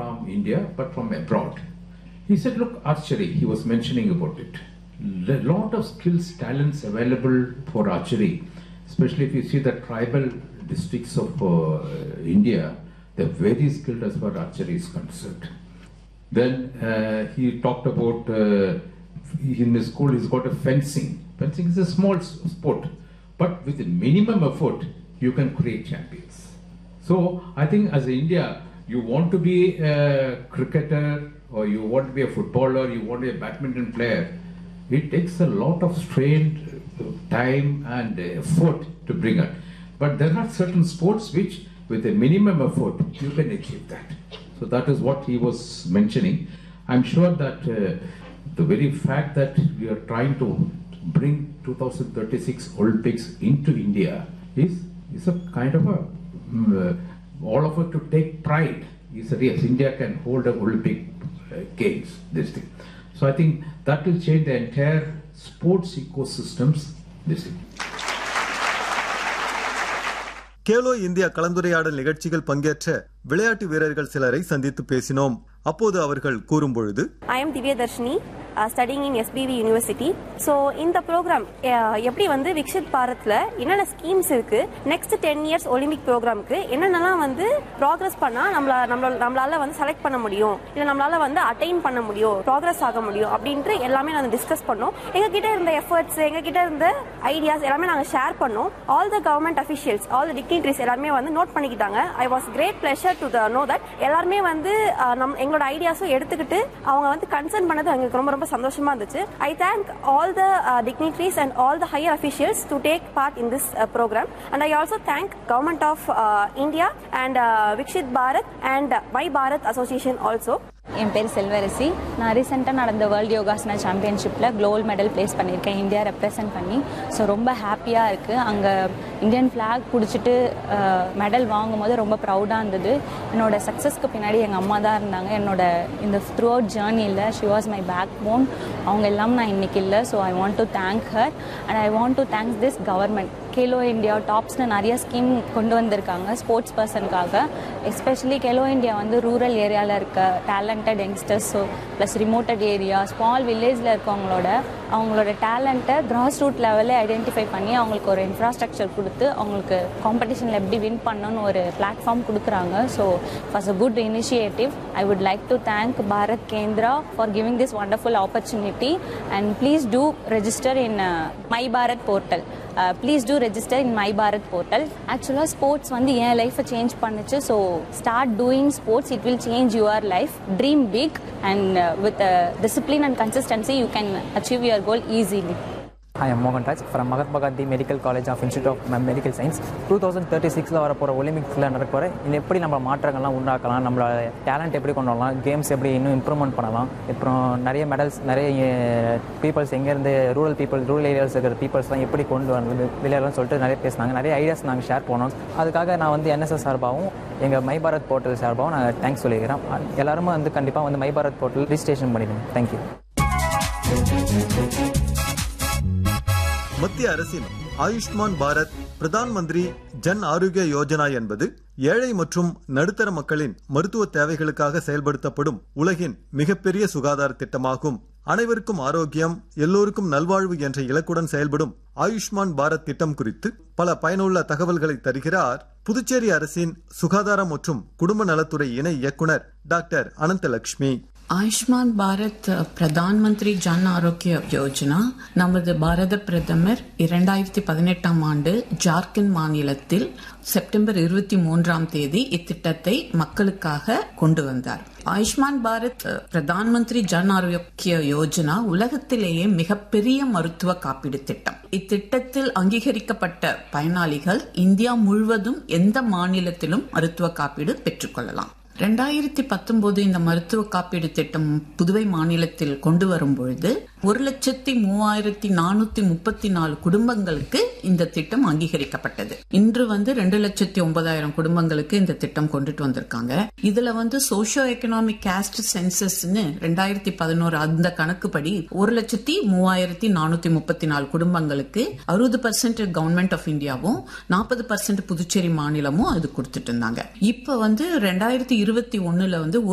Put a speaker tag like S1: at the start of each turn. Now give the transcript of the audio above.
S1: from India but from abroad. He said, look, archery, he was mentioning about it. A lot of skills, talents available for archery, especially if you see the tribal districts of uh, India, they're very skilled as far as archery is concerned. Then uh, he talked about uh, in his school he's got a fencing. Fencing is a small s- sport, but with a minimum effort you can create champions. So I think as India, you want to be a cricketer or you want to be a footballer, you want to be a badminton player. It takes a lot of strain, uh, time, and effort to bring it. But there are certain sports which, with a minimum effort, you can achieve that. So that is what he was mentioning. I'm sure that uh, the very fact that we are trying to bring 2036 Olympics into India is is a kind of a mm, uh, all of us to take pride. Is that yes, India can hold a Olympic uh, games. This thing. So I think that will change the entire sports ecosystems. This thing.
S2: Khelo India கலந்துரையாடல் நிகழ்ச்சியில் பங்கேற்ற விளையாட்டு வீரர்கள் சிலரை சந்தித்து பேசினோம் அப்போது அவர்கள் கூறும்பொழுது
S3: I am Divya Darshini, uh, studying in SBV University. So இந்த ப்ரோக்ராம் எப்படி வந்து விக்ஷித் பாரத்ல என்னென்ன ஸ்கீம்ஸ் இருக்கு நெக்ஸ்ட் டென் இயர்ஸ் ஒலிம்பிக் ப்ரோக்ராம்க்கு என்னென்னலாம் வந்து ப்ராக்ரஸ் பண்ணா நம்மள நம்மள நம்மளால வந்து செலக்ட் பண்ண முடியும் இல்லை நம்மளால வந்து அட்டைன் பண்ண முடியும் ப்ராக்ரஸ் ஆக முடியும் அப்படின்ட்டு எல்லாமே நாங்கள் டிஸ்கஸ் பண்ணோம் எங்க கிட்ட இருந்த எஃபர்ட்ஸ் எங்க கிட்ட இருந்த ஐடியாஸ் எல்லாமே நாங்கள் ஷேர் பண்ணோம் all the government officials all the dignitaries எல்லாருமே வந்து நோட் பண்ணிக்கிட்டாங்க I was great pleasure to the know that எல்லாருமே வந்து uh, நம் எங்களோட ஐடியாஸும் எடுத்துக்கிட்டு அவங்க வந்து கன்சர்ன் பண்ணது எங்களுக்கு ரொம்ப ரொம்ப சந்தோஷமா இருந்துச்சு I thank all the dignitaries and all the higher officials to take part in this program and I also thank government of India and Viksit Bharat and my Bharat association also
S4: என் பேர் செல்வரசி நான் ரீசெண்டாக நடந்த வேர்ல்டு யோகாசனா சாம்பியன்ஷிப்பில் க்ளோவல் மெடல் ப்ளேஸ் பண்ணியிருக்கேன் India represent பண்ணி so ரொம்ப ஹாப்பியாக இருக்குது அங்கே இந்தியன் ஃப்ளாக் பிடிச்சிட்டு மெடல் வாங்கும் போது ரொம்ப ப்ரௌடாக இருந்தது என்னோட சக்ஸஸ்க்கு பின்னாடி எங்கள் அம்மா தான் இருந்தாங்க என்னோட இந்த த்ரூ அவுட் ஜேர்னியில் she was my backbone அவங்க எல்லாம் நான் இன்னைக்கு இல்லை so I want to thank her and I want to thanks this government Khelo India டாப்ஸ்னு நிறைய ஸ்கீம் கொண்டு வந்திருக்காங்க ஸ்போர்ட்ஸ் பர்சனுக்காக எஸ்பெஷலி கேலோ இந்தியா வந்து ரூரல் ஏரியாவில் இருக்க talented youngsters so plus remoted area small வில்லேஜில் இருக்கவங்களோட அவங்களோட டேலண்ட்டை கிராஸ் ரூட் லெவலில் ஐடென்டிஃபை பண்ணி அவங்களுக்கு ஒரு இன்ஃப்ராஸ்ட்ரக்சர் கொடுத்து அவங்களுக்கு காம்படிஷனில் எப்படி வின் பண்ணணும்னு ஒரு பிளாட்ஃபார்ம் கொடுக்குறாங்க so was a good initiative I would like to thank Bharat Kendra for giving this wonderful opportunity and please do register in my Bharat portal please do register in my Bharat portal ஆக்சுவலாக sports வந்து என் லைஃப்பை change பண்ணுச்சு so start doing sports it will change your life dream big and with discipline and consistency you can achieve your goal easily
S5: I am மோகன் Raj from Mahatma Gandhi medical college of institute of medical science two thousand thirty சிக்ஸில் வரப்போகிற ஒலிம்பிக்ஸில் நடக்கிற இன்னும் எப்படி நம்ம மாற்றங்கள்லாம் உண்டாக்கலாம் நம்மளோட talent எப்படி கொண்டு வரலாம் கேம்ஸ் எப்படி இன்னும் இம்ப்ரூவ்மெண்ட் பண்ணலாம் அப்புறம் நிறைய மெடல்ஸ் நிறைய பீப்புள்ஸ் எங்கேருந்து ரூரல் பீப்புள் ரூரல் ஏரியாஸ் இருக்கிற பீப்புள்ஸ்லாம் எப்படி கொண்டு வந்து விளையாடலாம்னு சொல்லிட்டு நிறைய பேசினாங்க நிறைய ஐடியாஸ் நாங்கள் ஷேர் பண்ணோம் அதுக்காக நான் வந்து என்எஸ்எஸ் சார்பாகவும் எங்கள் மை பாரத் போர்ட்டல் சார்பாகவும் நான் தேங்க்ஸ் சொல்லிக்கிறேன் எல்லாருமே வந்து கண்டிப்பாக வந்து மை பாரத் போர்ட்டல் ரிஜிஸ்ட்ரேஷன் பண்ணிடுங்க தேங்க்யூ
S2: மத்திய அரசின் ஆயுஷ்மான் பாரத் பிரதான் மந்திரி ஜன் ஆரோக்கிய யோஜனா என்பது ஏழை மற்றும் நடுத்தர மக்களின் மருத்துவ தேவைகளுக்காக செயல்படுத்தப்படும் உலகின் மிகப்பெரிய சுகாதார திட்டமாகும் அனைவருக்கும் ஆரோக்கியம் எல்லோருக்கும் நல்வாழ்வு என்ற இலக்குடன் செயல்படும் ஆயுஷ்மான் பாரத் திட்டம் குறித்து பல பயனுள்ள தகவல்களை தருகிறார் புதுச்சேரி அரசின் சுகாதாரம் மற்றும் குடும்ப நலத்துறை இணை இயக்குனர் டாக்டர் அனந்தலட்சுமி
S6: ஆயுஷ்மான் பாரத் பிரதான் மந்திரி ஜன் ஆரோக்கிய யோஜனா நமது பாரத பிரதமர் இரண்டாயிரத்தி பதினெட்டாம் ஆண்டு ஜார்க்கண்ட் மாநிலத்தில் செப்டம்பர் இருபத்தி மூன்றாம் தேதி இத்திட்டத்தை மக்களுக்காக கொண்டு வந்தார் ஆயுஷ்மான் பாரத் பிரதான் மந்திரி ஜன் ஆரோக்கிய யோஜனா உலகத்திலேயே மிகப்பெரிய மருத்துவ காப்பீடு திட்டம் இத்திட்டத்தில் அங்கீகரிக்கப்பட்ட பயனாளிகள் இந்தியா முழுவதும் எந்த மாநிலத்திலும் மருத்துவ காப்பீடு பெற்றுக்கொள்ளலாம் ரெண்டாயிரத்தி பத்தொன்பது இந்த மருத்துவ காப்பீடு திட்டம் புதுவை மாநிலத்தில் கொண்டு வரும் பொழுது ஒரு லட்சத்தி மூவாயிரத்தி நானூத்தி முப்பத்தி நாலு குடும்பங்களுக்கு இந்த திட்டம் அங்கீகரிக்கப்பட்டது இன்று வந்து ரெண்டு லட்சத்தி ஒன்பதாயிரம் குடும்பங்களுக்கு இந்த திட்டம் கொண்டுட்டு வந்திருக்காங்க இதுல வந்து சோசியோ எக்கனாமிக் கேஸ்ட் சென்சஸ்னு ரெண்டாயிரத்தி பதினோரு அந்த கணக்குப்படி ஒரு லட்சத்தி மூவாயிரத்தி நானூத்தி முப்பத்தி நாலு குடும்பங்களுக்கு அறுபது பர்சன்ட் கவர்மெண்ட் ஆஃப் இந்தியாவும் நாற்பது பர்சன்ட் புதுச்சேரி மாநிலமும் அது கொடுத்துட்டு இருந்தாங்க இப்ப வந்து ரெண்டாயிரத்தி இருபத்தி ஒண்ணுல வந்து